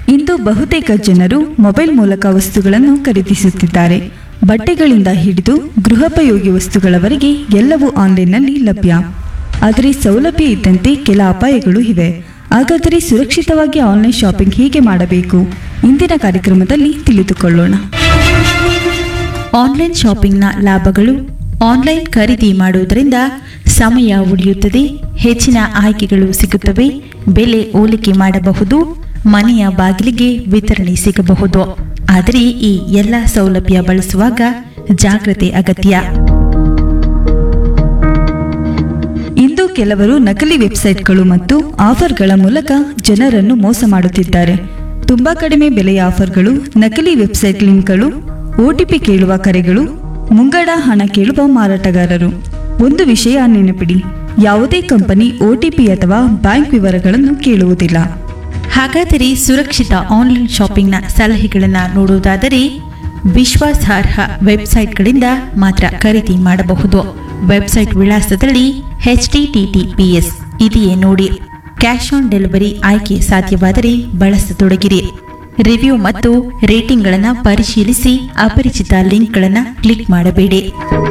ಇಂದು ಬಹುತೇಕ ಜನರು ಮೊಬೈಲ್ ಮೂಲಕ ವಸ್ತುಗಳನ್ನು ಖರೀದಿಸುತ್ತಿದ್ದಾರೆ ಬಟ್ಟೆಗಳಿಂದ ಹಿಡಿದು ಗೃಹೋಪಯೋಗಿ ವಸ್ತುಗಳವರೆಗೆ ಎಲ್ಲವೂ ಆನ್ಲೈನ್ನಲ್ಲಿ ಲಭ್ಯ ಆದರೆ ಸೌಲಭ್ಯ ಇದ್ದಂತೆ ಕೆಲ ಅಪಾಯಗಳು ಇವೆ ಹಾಗಾದರೆ ಸುರಕ್ಷಿತವಾಗಿ ಆನ್ಲೈನ್ ಶಾಪಿಂಗ್ ಹೇಗೆ ಮಾಡಬೇಕು ಇಂದಿನ ಕಾರ್ಯಕ್ರಮದಲ್ಲಿ ತಿಳಿದುಕೊಳ್ಳೋಣ ಆನ್ಲೈನ್ ಶಾಪಿಂಗ್ನ ಲಾಭಗಳು ಆನ್ಲೈನ್ ಖರೀದಿ ಮಾಡುವುದರಿಂದ ಸಮಯ ಉಳಿಯುತ್ತದೆ ಹೆಚ್ಚಿನ ಆಯ್ಕೆಗಳು ಸಿಗುತ್ತವೆ ಬೆಲೆ ಹೋಲಿಕೆ ಮಾಡಬಹುದು ಮನೆಯ ಬಾಗಿಲಿಗೆ ವಿತರಣೆ ಸಿಗಬಹುದು ಆದರೆ ಈ ಎಲ್ಲ ಸೌಲಭ್ಯ ಬಳಸುವಾಗ ಜಾಗ್ರತೆ ಅಗತ್ಯ ಇಂದು ಕೆಲವರು ನಕಲಿ ವೆಬ್ಸೈಟ್ಗಳು ಮತ್ತು ಆಫರ್ಗಳ ಮೂಲಕ ಜನರನ್ನು ಮೋಸ ಮಾಡುತ್ತಿದ್ದಾರೆ ತುಂಬಾ ಕಡಿಮೆ ಬೆಲೆಯ ಆಫರ್ಗಳು ನಕಲಿ ವೆಬ್ಸೈಟ್ ಲಿಂಕ್ಗಳು ಒಟಿಪಿ ಕೇಳುವ ಕರೆಗಳು ಮುಂಗಡ ಹಣ ಕೇಳುವ ಮಾರಾಟಗಾರರು ಒಂದು ವಿಷಯ ನೆನಪಿಡಿ ಯಾವುದೇ ಕಂಪನಿ ಒಟಿಪಿ ಅಥವಾ ಬ್ಯಾಂಕ್ ವಿವರಗಳನ್ನು ಕೇಳುವುದಿಲ್ಲ ಹಾಗಾದರೆ ಸುರಕ್ಷಿತ ಆನ್ಲೈನ್ ಶಾಪಿಂಗ್ನ ಸಲಹೆಗಳನ್ನು ನೋಡುವುದಾದರೆ ವಿಶ್ವಾಸಾರ್ಹ ವೆಬ್ಸೈಟ್ಗಳಿಂದ ಮಾತ್ರ ಖರೀದಿ ಮಾಡಬಹುದು ವೆಬ್ಸೈಟ್ ವಿಳಾಸದಲ್ಲಿ ಎಚ್ ಟಿಟಿಪಿಎಸ್ ಇದೆಯೇ ನೋಡಿ ಕ್ಯಾಶ್ ಆನ್ ಡೆಲಿವರಿ ಆಯ್ಕೆ ಸಾಧ್ಯವಾದರೆ ಬಳಸತೊಡಗಿರಿ ರಿವ್ಯೂ ಮತ್ತು ರೇಟಿಂಗ್ಗಳನ್ನು ಪರಿಶೀಲಿಸಿ ಅಪರಿಚಿತ ಲಿಂಕ್ಗಳನ್ನು ಕ್ಲಿಕ್ ಮಾಡಬೇಡಿ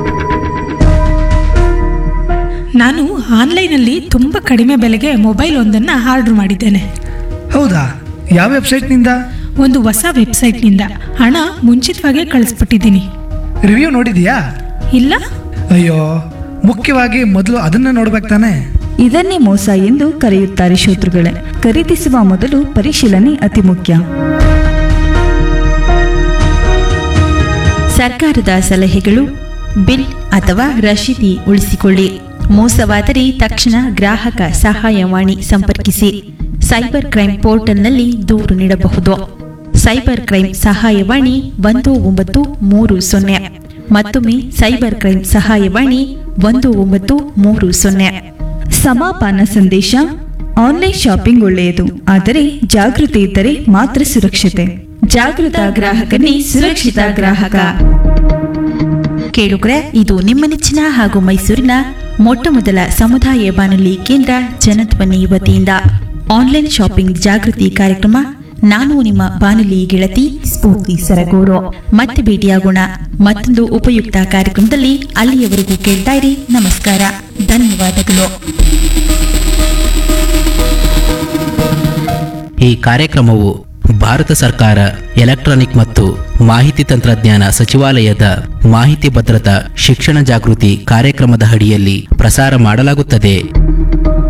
ನಾನು ಆನ್ಲೈನಲ್ಲಿ ತುಂಬ ಕಡಿಮೆ ಬೆಲೆಗೆ ಮೊಬೈಲ್ ಒಂದನ್ನು ಆರ್ಡರ್ ಮಾಡಿದ್ದೇನೆ ಹೌದಾ ಯಾವ ವೆಬ್ಸೈಟ್ನಿಂದ ಒಂದು ಹೊಸ ವೆಬ್ಸೈಟ್ನಿಂದ ಹಣ ಮುಂಚಿತವಾಗೇ ಕಳಿಸ್ಬಿಟ್ಟಿದ್ದೀನಿ ರಿವ್ಯೂ ನೋಡಿದೀಯಾ ಇಲ್ಲ ಅಯ್ಯೋ ಮುಖ್ಯವಾಗಿ ಮೊದಲು ಅದನ್ನ ನೋಡ್ಬೇಕು ತಾನೆ ಇದನ್ನೇ ಮೋಸ ಎಂದು ಕರೆಯುತ್ತಾರೆ ಶೋತೃಗಳೇ ಖರೀದಿಸುವ ಮೊದಲು ಪರಿಶೀಲನೆ ಅತಿ ಮುಖ್ಯ ಸರ್ಕಾರದ ಸಲಹೆಗಳು ಬಿಲ್ ಅಥವಾ ರಶೀದಿ ಉಳಿಸಿಕೊಳ್ಳಿ ಮೋಸವಾದರೆ ತಕ್ಷಣ ಗ್ರಾಹಕ ಸಹಾಯವಾಣಿ ಸಂಪರ್ಕಿಸಿ ಸೈಬರ್ ಕ್ರೈಮ್ ಪೋರ್ಟಲ್ನಲ್ಲಿ ದೂರು ನೀಡಬಹುದು ಸೈಬರ್ ಕ್ರೈಮ್ ಸಹಾಯವಾಣಿ ಒಂದು ಒಂಬತ್ತು ಮೂರು ಸೊನ್ನೆ ಮತ್ತೊಮ್ಮೆ ಸೈಬರ್ ಕ್ರೈಮ್ ಸಹಾಯವಾಣಿ ಒಂದು ಒಂಬತ್ತು ಮೂರು ಸೊನ್ನೆ ಸಮಾಪಾನ ಸಂದೇಶ ಆನ್ಲೈನ್ ಶಾಪಿಂಗ್ ಒಳ್ಳೆಯದು ಆದರೆ ಜಾಗೃತಿ ಇದ್ದರೆ ಮಾತ್ರ ಸುರಕ್ಷತೆ ಜಾಗೃತ ಗ್ರಾಹಕನೇ ಸುರಕ್ಷಿತ ಗ್ರಾಹಕ ಕೇಳುಗ್ರೆ ಇದು ನಿಮ್ಮ ನೆಚ್ಚಿನ ಹಾಗೂ ಮೈಸೂರಿನ ಮೊಟ್ಟ ಮೊದಲ ಸಮುದಾಯ ಬಾನುಲಿ ಕೇಂದ್ರ ಜನಧ್ವನಿ ವತಿಯಿಂದ ಆನ್ಲೈನ್ ಶಾಪಿಂಗ್ ಜಾಗೃತಿ ಕಾರ್ಯಕ್ರಮ ನಾನು ನಿಮ್ಮ ಬಾನುಲಿ ಗೆಳತಿ ಸ್ಫೂರ್ತಿ ಸರಗೂರು ಮತ್ತೆ ಭೇಟಿಯಾಗೋಣ ಮತ್ತೊಂದು ಉಪಯುಕ್ತ ಕಾರ್ಯಕ್ರಮದಲ್ಲಿ ಅಲ್ಲಿಯವರೆಗೂ ಕೇಳ್ತಾ ಇರಿ ನಮಸ್ಕಾರ ಧನ್ಯವಾದಗಳು ಈ ಕಾರ್ಯಕ್ರಮವು ಭಾರತ ಸರ್ಕಾರ ಎಲೆಕ್ಟ್ರಾನಿಕ್ ಮತ್ತು ಮಾಹಿತಿ ತಂತ್ರಜ್ಞಾನ ಸಚಿವಾಲಯದ ಮಾಹಿತಿ ಭದ್ರತಾ ಶಿಕ್ಷಣ ಜಾಗೃತಿ ಕಾರ್ಯಕ್ರಮದ ಅಡಿಯಲ್ಲಿ ಪ್ರಸಾರ ಮಾಡಲಾಗುತ್ತದೆ